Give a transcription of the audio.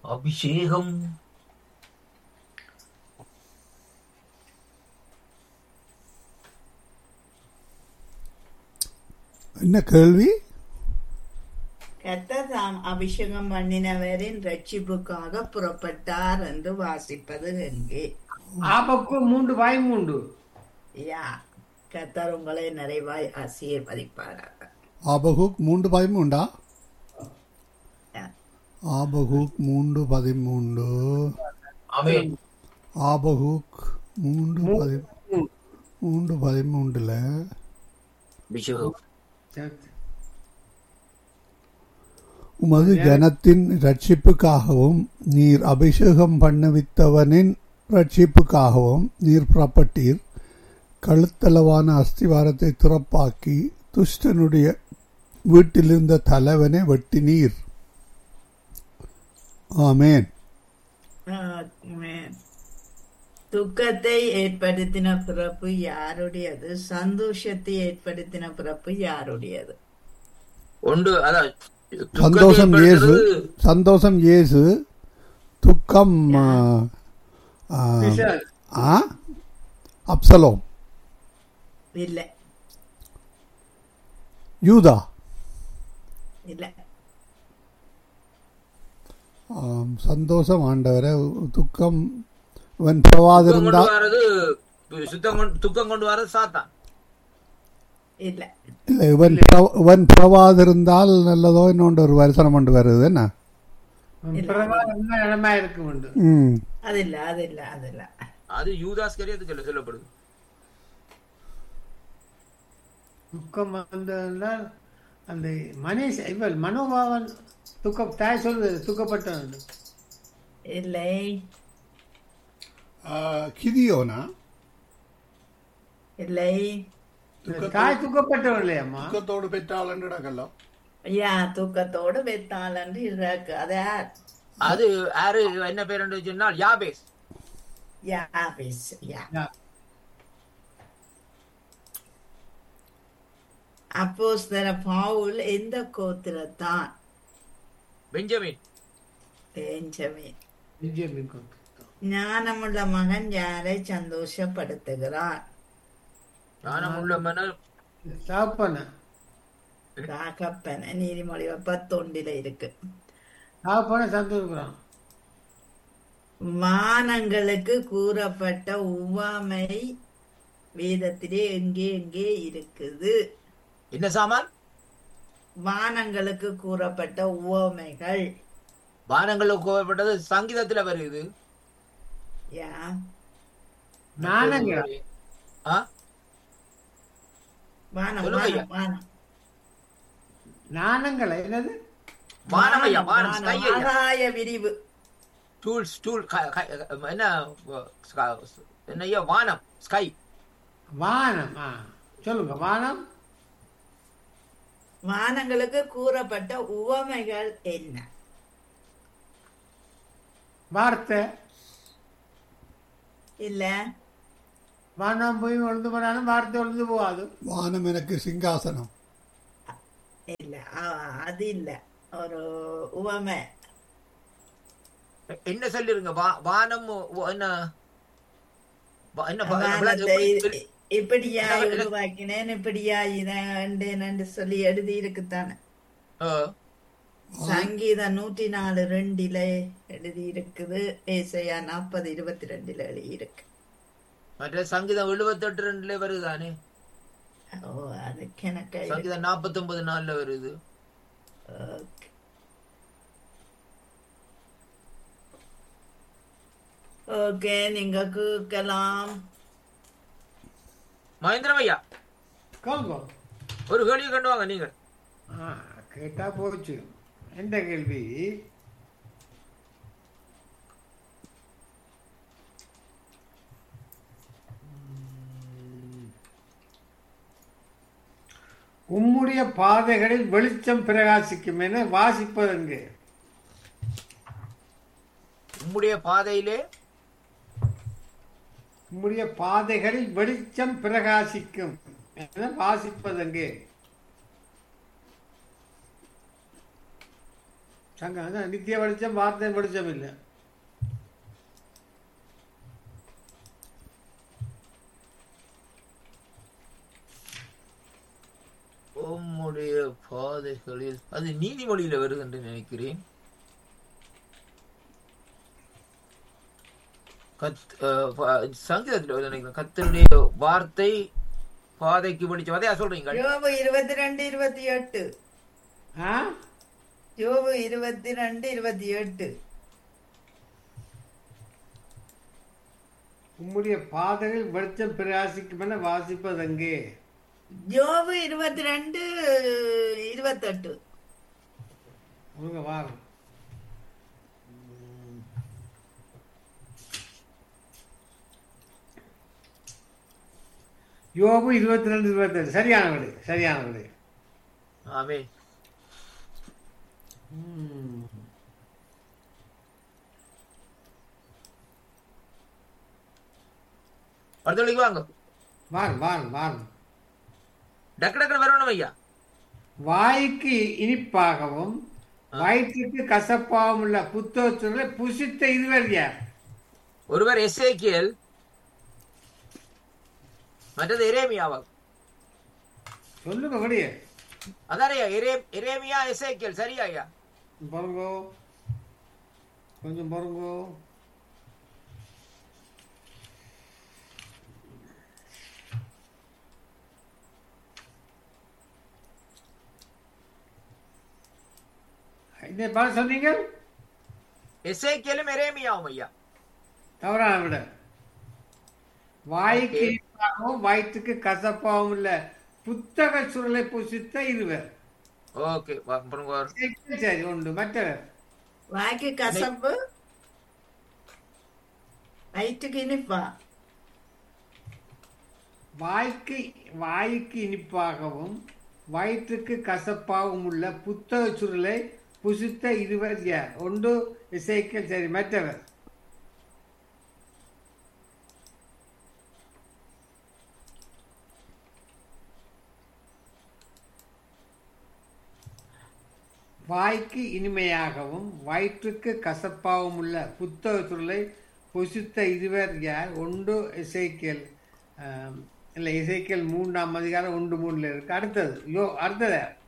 அபிஷேகம் என்ன கேள்வி கர்த்தர் தாம் அபிஷேகம் பண்ணினவரின் ரட்சிப்புக்காக புறப்பட்டார் என்று வாசிப்பது எங்கே ஆபக்கு மூன்று பதிமூன்று யா கர்த்தர் உங்களை நிறைவாய் ஆசீர்வதிப்பாராக ஆபகுக் மூன்று பதிமூண்டா யா. ஆபகுக் மூன்று பதிமூன்று ஆமென் ஆபகுக் மூன்று பதி மூன்று பதிமூன்றுல அபிஷேகம் உமது ஜனத்தின் ரட்சிப்புக்காகவும் நீர் அபிஷேகம் பண்ணுவித்தவனின் ரட்சிப்புக்காகவும் நீர் புறப்பட்டீர் கழுத்தளவான அஸ்திவாரத்தை துறப்பாக்கி துஷ்டனுடைய வீட்டிலிருந்த தலைவனை வெட்டினீர் ஆமேன் ஆமென். துக்கத்தை ஏற்படுத்தின பிறப்பு யாருடையது சந்தோஷத்தை ஏற்படுத்தின பிறப்பு யாருடையது ஒன்று அதான் துக்கத்தை சந்தோஷம் இயேசு ஏற்படுத்துறது சந்தோஷம் இயேசு துக்கம் ஆ, ஆ, பிசாசு. ஆ? அப்சலோம் இல்ல யூதா இல்ல ஆம், சந்தோஷம் ஆண்டவரை துக்கம் இவன் துக்கம் பிரவாதிருந்தா கொண்டு வர்றது சுத்தம் கொண்டு துக்கம் கொண்டு வர்றது சாத்தான் இல்ல இல்லை இவன் பிர- இவன் பிரவாதிருந்தால் நல்லதோ இன்னொன்று ஒரு வருசனம் கொண்டு வருது என்ன பிறகு என்ன இடமா இருக்கும் உண்டு ம் அது இல்ல அது இல்ல அது இல்ல அது யூதாஸ் கரியத்துக்கு சொல்லப்படுது துக்கம் வந்ததுனால் அந்த மனிஷ் இவள் மனோபாவன் துக்க தாய் சொல்வது துக்கப்பட்டவன் இல்லை கிதியோனா இல்லை தாய் துக்கப்பட்டவன் இல்லையம்மா துக்கத்தோடு பெற்றால் என்று கிடக்கலாம் ஐயா தூக்கத்தோடு வெத்தால் என்று இருக்கு அது யார் அது யாரு என்ன பேர் சொன்னால் யாபேஸ் யாபேஸ் யா யா. அப்போஸ்தல பவுல் எந்த கோத்திரத்தான் பெஞ்சமின் பெஞ்சமின் பெஞ்சமின் கோத்திரம். ஞானமுள்ள மகன் யாரை சந்தோஷப்படுத்துகிறான் ஞானம் உள்ள மன்னர் தகப்பன ராகப்பன நீதிமொழி பத்தொண்டில இருக்கு தகப்பன சந்தோஷப்படுறான் வானங்களுக்கு கூறப்பட்ட உவமை வேதத்திலே எங்கே எங்கே இருக்குது என்ன சாமான் வானங்களுக்கு கூறப்பட்ட உவமைகள் வானங்களில் கோவப்பட்டது சங்கீதத்துல வருது யா நாணங்களா ஆ? வானம் சொல்லுங்க ஐயா. வானம் வானம் நாணங்களா என்னது வானம் ஐயா வானம் வானம், ஸ்கை ஐயா ஆகாய விரிவு டூல் ஸ்டூல் என்ன க- என்ன ஐயா வானம் ஸ்கை வானம் ஆ சொல்லுங்க வானம் வானங்களுக்கு கூறப்பட்ட உவமைகள் என்ன வார்த்தை இல்ல வானம் போய் ஒழுந்து போனாலும் வார்த்தை ஒழுந்து போகாது வானம் எனக்கு சிங்காசனம் இல்ல ஆ, அது இல்ல ஒரு உவமை என்ன சொல்லிருங்க வா- வானம் ஒ- என்ன வா- என்ன ப- வானத்தை எப்படி- இப்படியா என்ன- உருவாக்கினேன் இப்படியா இதை சொல்லி எழுதி இருக்குத்தானே ஆ, சங்கீதம் நூற்றி நாலு ரெண்டில எழுதி இருக்குது ஏசையா நாற்பது இருபத்தி ரெண்டுல எழுதி இருக்கு மற்ற சங்கீதம் எழுபத்தெட்டு ரெண்டுல வருதானே ஓ அதுக்கு எனக்கு சங்கீதம் நாற்பத்தி ஒன்பது நாள்ல வருது ஓகே ஓகே நீங்க கேட்கலாம் மகேந்திரம் ஐயா கேளுங்க ஒரு கேள்வி கொண்டு வாங்க நீங்கள் ஆ கேட்டா போச்சு எந்த கேள்வி உம்முடைய பாதைகளில் வெளிச்சம் பிரகாசிக்கும் என வாசிப்பதெங்கு உம்முடைய பாதையிலே உம்முடைய பாதைகளில் வெளிச்சம் பிரகாசிக்கும் என வாசிப்பதெங்கு சங்கம் அதான் நித்திய வெளிச்சம் வார்த்தை வெளிச்சம் இல்லை உம்முடைய பாதைகளில் அது நீதிமொழியில வருது என்று நினைக்கிறேன் கத் அஹ், பா- சங்கீதத்துல வருது நினைக்கிறேன் கத்தருடைய வார்த்தை பாதைக்கு பிடிச்ச அதையா சொல்றீங்க யோபு இருபத்தி ரெண்டு இருபத்தி எட்டு ஆ யோபு இருபத்தி ரெண்டு இருபத்தி எட்டு உம்முடைய பாதைகள் வெளிச்சம் பிரகாசிக்கும் என வாசிப்பதெங்கே யோபு இருபத்தி ரெண்டு இருபத்தெட்டு உங்க வாரம் யோபு இருபத்தி ரெண்டு இருபத்தெட்டு சரியான விடு சரியான விடு ஆமே ம். அடுத்த வழிக்கு வாங்க வாரம் வாரம் வாரம் டக்கு டக்குன்னு வரணும் ஐயா வாய்க்கு இனிப்பாகவும் வயிற்றுக்கு கசப்பாகவும் உள்ள புத்தகத்துல புசித்த இதுவரையா ஒருவர் எஸ்ஏக்கியல் மற்றது எரேமியாவா சொல்லுங்க விடிய அதானே எரே எரேமியா எஸ்ஏக்கியல் சரியா ஐயா பொறுங்கோ கொஞ்சம் பொறுங்கோ இந்த பாடம் சொன்னீங்க எஸ்ஏக்கியலும் எரேமியாவும் ஐயா தவறான விட வாய்க்கு இனிப்பாகவும் வயிற்றுக்கு கசப்பாகவும் உள்ள புத்தக சுருளை புசித்த இருவர் ஓகே பாருங்க சரி, சரி உண்டு மற்றவர் வாய்க்கு கசப்பு வயிற்றுக்கு இனிப்பா வாய்க்கு வாய்க்கு இனிப்பாகவும் வயிற்றுக்கு கசப்பாகவும் உள்ள புத்தக சுருளை புசித்த இருவர் யார் ஒன்று இசைக்கல் சரி மற்றவர் வாய்க்கு இனிமையாகவும் வயிற்றுக்கு கசப்பாகவும் உள்ள புத்தக சுருளை புசித்த இருவர் யார் ஒன்று இசைக்கல் இல்லை இசைக்கல் மூன்றாம் அதிகாரம் ஒன்று மூணுல இருக்கு அடுத்தது யோ அடுத்தது